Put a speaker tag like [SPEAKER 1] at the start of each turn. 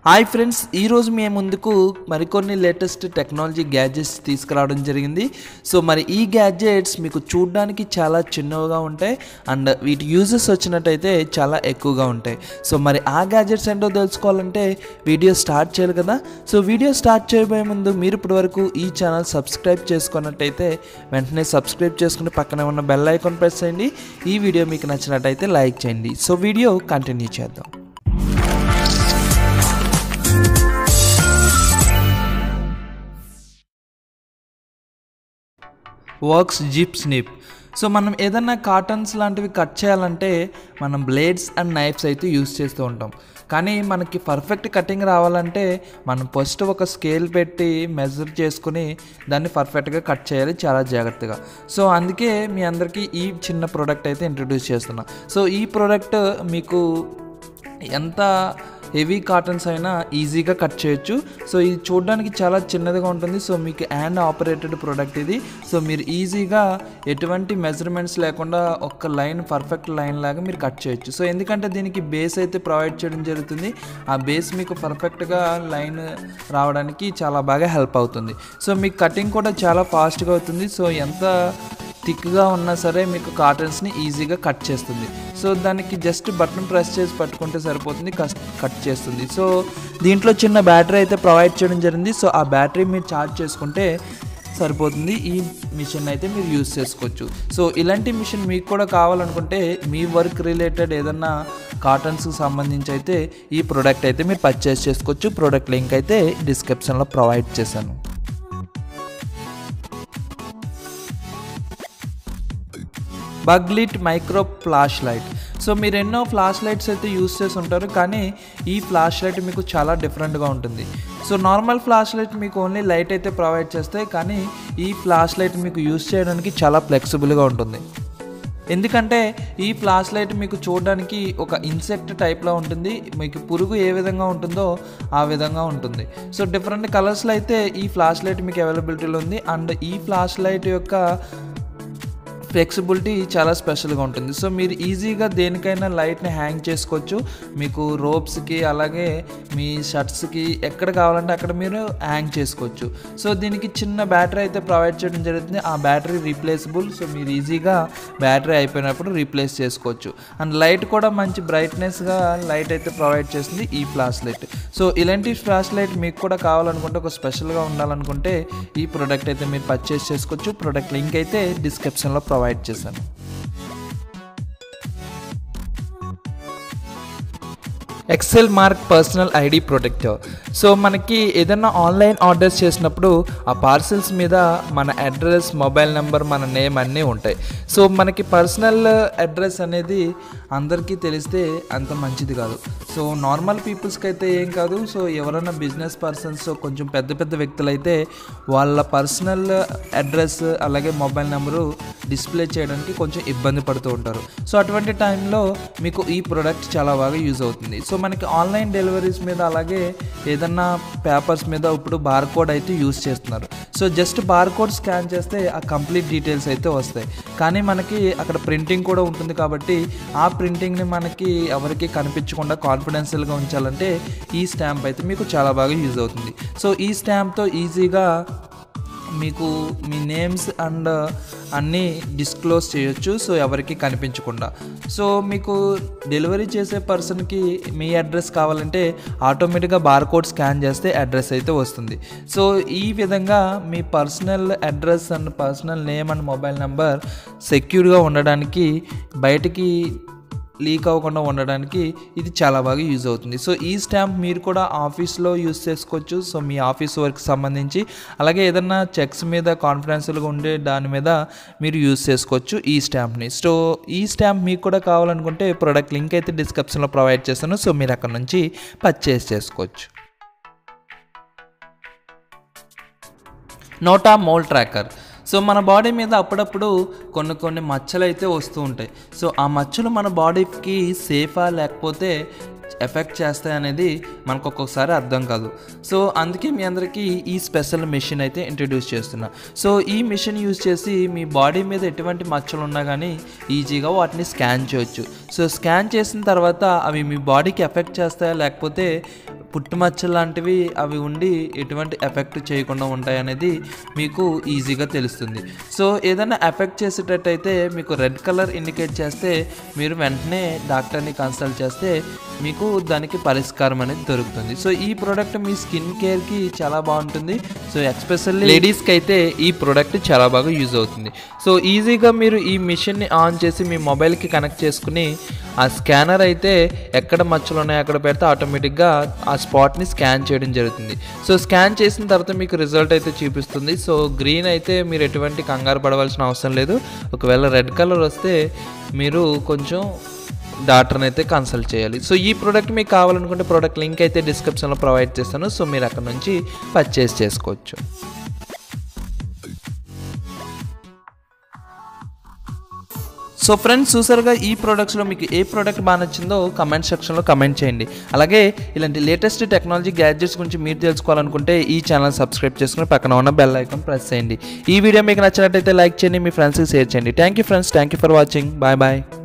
[SPEAKER 1] hi friends ఈరోజు మేము ముందుకు మరికొన్ని లేటెస్ట్ టెక్నాలజీ గ్యాడ్జెట్స్ తీసుకురావడం జరిగింది సో మరి ఈ గ్యాడ్జెట్స్ మీకు చూడడానికి చాలా చిన్నవిగా ఉంటాయి అండ్ వీటి యూజెస్ వచ్చినట్టయితే చాలా ఎక్కువగా ఉంటాయి సో మరి ఆ గ్యాడ్జెట్స్ ఏంటో తెలుసుకోవాలంటే వీడియో స్టార్ట్ చేయాలి కదా సో వీడియో స్టార్ట్ చేయబోయే ముందు మీరు ఇప్పటివరకు ఈ ఛానల్ సబ్స్క్రైబ్ చేసుకున్నట్టయితే వెంటనే సబ్స్క్రైబ్ చేసుకుని పక్కనే ఉన్న బెల్ ఐకాన్ ప్రెస్ చేయండి ఈ వీడియో మీకు నచ్చినట్టయితే లైక్ చేయండి సో వీడియో కంటిన్యూ చేద్దాం వర్క్స్ జిప్ స్నిప్ సో మనం ఏదన్నా కాటన్స్ లాంటివి కట్ చేయాలంటే మనం బ్లేడ్స్ అండ్ నైఫ్స్ అయితే యూస్ చేస్తూ ఉంటాం కానీ మనకి పర్ఫెక్ట్ కటింగ్ రావాలంటే మనం ఫస్ట్ ఒక స్కేల్ పెట్టి మెజర్ చేసుకుని దాన్ని పర్ఫెక్ట్గా కట్ చేయాలి చాలా జాగ్రత్తగా సో అందుకే మీ అందరికీ ఈ చిన్న ప్రోడక్ట్ అయితే ఇంట్రడ్యూస్ చేస్తున్నా సో ఈ ప్రోడక్ట్ మీకు ఎంత హెవీ కాటన్స్ అయినా ఈజీగా కట్ చేయొచ్చు సో ఇది చూడడానికి చాలా చిన్నదిగా ఉంటుంది సో మీకు హ్యాండ్ ఆపరేటెడ్ ప్రోడక్ట్ ఇది సో మీరు ఈజీగా ఎటువంటి మెజర్మెంట్స్ లేకుండా ఒక లైన్ పర్ఫెక్ట్ లైన్ లాగా మీరు కట్ చేయొచ్చు సో ఎందుకంటే దీనికి బేస్ అయితే ప్రొవైడ్ చేయడం జరుగుతుంది ఆ బేస్ మీకు పర్ఫెక్ట్గా లైన్ రావడానికి చాలా బాగా హెల్ప్ అవుతుంది సో మీకు కటింగ్ కూడా చాలా ఫాస్ట్గా అవుతుంది సో ఎంత థిక్గా ఉన్నా సరే మీకు కాటన్స్ని ఈజీగా కట్ చేస్తుంది సో దానికి జస్ట్ బటన్ ప్రెస్ చేసి పట్టుకుంటే సరిపోతుంది కస్ కట్ చేస్తుంది సో దీంట్లో చిన్న బ్యాటరీ అయితే ప్రొవైడ్ చేయడం జరిగింది సో ఆ బ్యాటరీ మీరు ఛార్జ్ చేసుకుంటే సరిపోతుంది ఈ మిషన్ అయితే మీరు యూస్ చేసుకోవచ్చు సో ఇలాంటి మిషన్ మీకు కూడా కావాలనుకుంటే మీ వర్క్ రిలేటెడ్ ఏదన్నా కాటన్స్కి సంబంధించి అయితే ఈ ప్రోడక్ట్ అయితే మీరు పర్చేస్ చేసుకోవచ్చు ప్రోడక్ట్ లింక్ అయితే డిస్క్రిప్షన్లో ప్రొవైడ్ చేశాను బగ్లిట్ మైక్రో ఫ్లాష్ లైట్ సో మీరు ఎన్నో ఫ్లాష్ లైట్స్ అయితే యూస్ చేసి ఉంటారు కానీ ఈ ఫ్లాష్ లైట్ మీకు చాలా డిఫరెంట్గా ఉంటుంది సో నార్మల్ ఫ్లాష్ లైట్ మీకు ఓన్లీ లైట్ అయితే ప్రొవైడ్ చేస్తాయి కానీ ఈ ఫ్లాష్ లైట్ మీకు యూస్ చేయడానికి చాలా ఫ్లెక్సిబుల్గా ఉంటుంది ఎందుకంటే ఈ ఫ్లాష్ లైట్ మీకు చూడడానికి ఒక ఇన్సెక్ట్ టైప్లో ఉంటుంది మీకు పురుగు ఏ విధంగా ఉంటుందో ఆ విధంగా ఉంటుంది సో డిఫరెంట్ కలర్స్లో అయితే ఈ ఫ్లాష్ లైట్ మీకు అవైలబిలిటీలో ఉంది అండ్ ఈ ఫ్లాష్ లైట్ యొక్క ఫ్లెక్సిబిలిటీ చాలా స్పెషల్గా ఉంటుంది సో మీరు ఈజీగా దేనికైనా లైట్ని హ్యాంగ్ చేసుకోవచ్చు మీకు రోప్స్కి అలాగే మీ షర్ట్స్కి ఎక్కడ కావాలంటే అక్కడ మీరు హ్యాంగ్ చేసుకోవచ్చు సో దీనికి చిన్న బ్యాటరీ అయితే ప్రొవైడ్ చేయడం జరుగుతుంది ఆ బ్యాటరీ రీప్లేసబుల్ సో మీరు ఈజీగా బ్యాటరీ అయిపోయినప్పుడు రీప్లేస్ చేసుకోవచ్చు అండ్ లైట్ కూడా మంచి బ్రైట్నెస్గా లైట్ అయితే ప్రొవైడ్ చేస్తుంది ఈ ఫ్లాష్ లైట్ సో ఇలాంటి ఫ్లాష్ లైట్ మీకు కూడా కావాలనుకుంటే ఒక స్పెషల్గా ఉండాలనుకుంటే ఈ ప్రోడక్ట్ అయితే మీరు పర్చేస్ చేసుకోవచ్చు ప్రోడక్ట్ లింక్ అయితే డిస్క్రిప్షన్లో ప్రొవైడ్ చేశాను excel mark personal ID protector so మనకి ఏదైనా ఆన్లైన్ ఆర్డర్స్ చేసినప్పుడు ఆ పార్సిల్స్ మీద మన అడ్రస్ మొబైల్ నెంబర్ మన నేమ్ అన్నీ ఉంటాయి సో మనకి పర్సనల్ అడ్రస్ అనేది అందరికీ తెలిస్తే అంత మంచిది కాదు సో నార్మల్ పీపుల్స్కి అయితే ఏం కాదు సో ఎవరైనా బిజినెస్ పర్సన్స్ కొంచెం పెద్ద పెద్ద వ్యక్తులు అయితే వాళ్ళ పర్సనల్ అడ్రస్ అలాగే మొబైల్ నెంబరు డిస్ప్లే చేయడానికి కొంచెం ఇబ్బంది పడుతూ ఉంటారు సో అటువంటి టైంలో మీకు ఈ ప్రోడక్ట్ చాలా బాగా యూజ్ అవుతుంది సో మనకి ఆన్లైన్ డెలివరీస్ మీద అలాగే ఏదన్నా పేపర్స్ మీద ఇప్పుడు బార్ కోడ్ అయితే యూజ్ చేస్తున్నారు so just bar code scan చేస్తే ఆ కంప్లీట్ డీటెయిల్స్ అయితే వస్తాయి కానీ మనకి అక్కడ ప్రింటింగ్ కూడా ఉంటుంది కాబట్టి ఆ ప్రింటింగ్ని మనకి ఎవరికి కనిపించకుండా కాన్ఫిడెన్షియల్గా ఉంచాలంటే ఈ స్టాంప్ అయితే మీకు చాలా బాగా యూజ్ అవుతుంది సో ఈ స్టాంప్తో ఈజీగా మీకు మీ నేమ్స్ అండ్ అన్నీ డిస్క్లోజ్ చేయొచ్చు సో ఎవరికి కనిపించకుండా సో మీకు డెలివరీ చేసే పర్సన్కి మీ అడ్రస్ కావాలంటే ఆటోమేటిక్గా బార్కోడ్ స్కాన్ చేస్తే అడ్రస్ అయితే వస్తుంది సో ఈ విధంగా మీ personal address and personal name and mobile number సెక్యూర్గా ఉండడానికి బయటికి లీక్ అవ్వకుండా ఉండడానికి ఇది చాలా బాగా యూజ్ అవుతుంది సో ఈ స్టాంప్ మీరు కూడా ఆఫీస్లో యూజ్ చేసుకోవచ్చు సో మీ ఆఫీస్ వర్క్ సంబంధించి అలాగే ఏదన్నా చెక్స్ మీద కాన్ఫిడెన్షియల్గా ఉండే దాని మీద మీరు యూజ్ చేసుకోవచ్చు ఈ స్టాంప్ని సో ఈ స్టాంప్ మీకు కూడా కావాలనుకుంటే ప్రొడక్ట్ లింక్ అయితే డిస్క్రిప్షన్లో ప్రొవైడ్ చేస్తాను సో మీరు అక్కడ నుంచి పర్చేస్ చేసుకోవచ్చు నోటా మోల్ ట్రాకర్ సో మన బాడీ మీద అప్పుడప్పుడు కొన్ని కొన్ని మచ్చలు అయితే వస్తూ ఉంటాయి సో ఆ మచ్చలు మన బాడీకి సేఫా లేకపోతే ఎఫెక్ట్ చేస్తాయి అనేది మనకు ఒక్కొక్కసారి అర్థం కాదు సో అందుకే మీ అందరికీ ఈ స్పెషల్ మిషన్ అయితే ఇంట్రడ్యూస్ చేస్తున్నా సో ఈ మిషన్ యూజ్ చేసి మీ బాడీ మీద ఎటువంటి మచ్చలు ఉన్నా కానీ ఈజీగా వాటిని స్కాన్ చేయొచ్చు సో స్కాన్ చేసిన తర్వాత అవి మీ బాడీకి ఎఫెక్ట్ చేస్తాయా లేకపోతే పుట్టుమచ్చలు లాంటివి అవి ఉండి ఎటువంటి ఎఫెక్ట్ చేయకుండా ఉంటాయి అనేది మీకు ఈజీగా తెలుస్తుంది సో ఏదైనా ఎఫెక్ట్ చేసేటట్టయితే మీకు రెడ్ కలర్ ఇండికేట్ చేస్తే మీరు వెంటనే డాక్టర్ని కన్సల్ట్ చేస్తే మీకు దానికి పరిష్కారం అనేది దొరుకుతుంది సో ఈ ప్రోడక్ట్ మీ స్కిన్ కేర్కి చాలా బాగుంటుంది సో ఎక్స్పెషల్లీ లేడీస్కి అయితే ఈ ప్రోడక్ట్ చాలా బాగా యూజ్ అవుతుంది సో ఈజీగా మీరు ఈ మిషన్ని ఆన్ చేసి మీ మొబైల్కి కనెక్ట్ చేసుకుని ఆ స్కానర్ అయితే ఎక్కడ మచ్చలు ఉన్నాయో అక్కడ పెడితే ఆటోమేటిక్గా ఆ స్పాట్ని స్కాన్ చేయడం జరుగుతుంది సో స్కాన్ చేసిన తర్వాత మీకు రిజల్ట్ అయితే చూపిస్తుంది సో గ్రీన్ అయితే మీరు ఎటువంటి కంగారు పడవలసిన అవసరం లేదు ఒకవేళ రెడ్ కలర్ వస్తే మీరు కొంచెం డాక్టర్ని అయితే కన్సల్ట్ చేయాలి సో ఈ ప్రోడక్ట్ మీకు కావాలనుకుంటే ప్రోడక్ట్ లింక్ అయితే డిస్క్రిప్షన్లో ప్రొవైడ్ చేస్తాను సో మీరు అక్కడ నుంచి పర్చేస్ చేసుకోవచ్చు సో ఫ్రెండ్స్ చూసారుగా ఈ ప్రోడక్ట్స్లో మీకు ఏ ప్రోడక్ట్ బాగా నచ్చిందో కమెంట్ సెక్షన్లో కమెంట్ చేయండి అలాగే ఇలాంటి లేటెస్ట్ టెక్నాలజీ గ్యాడ్జెట్స్ గురించి మీరు తెలుసుకోవాలనుకుంటే ఈ ఛానల్ సబ్స్క్రైబ్ చేసుకుని పక్కన ఉన్న బెల్ ఐకాన్ ప్రెస్ చేయండి ఈ వీడియో మీకు నచ్చినట్టయితే లైక్ చేయండి మీ ఫ్రెండ్స్కి షేర్ చేయండి thank you friends thank you for watching bye bye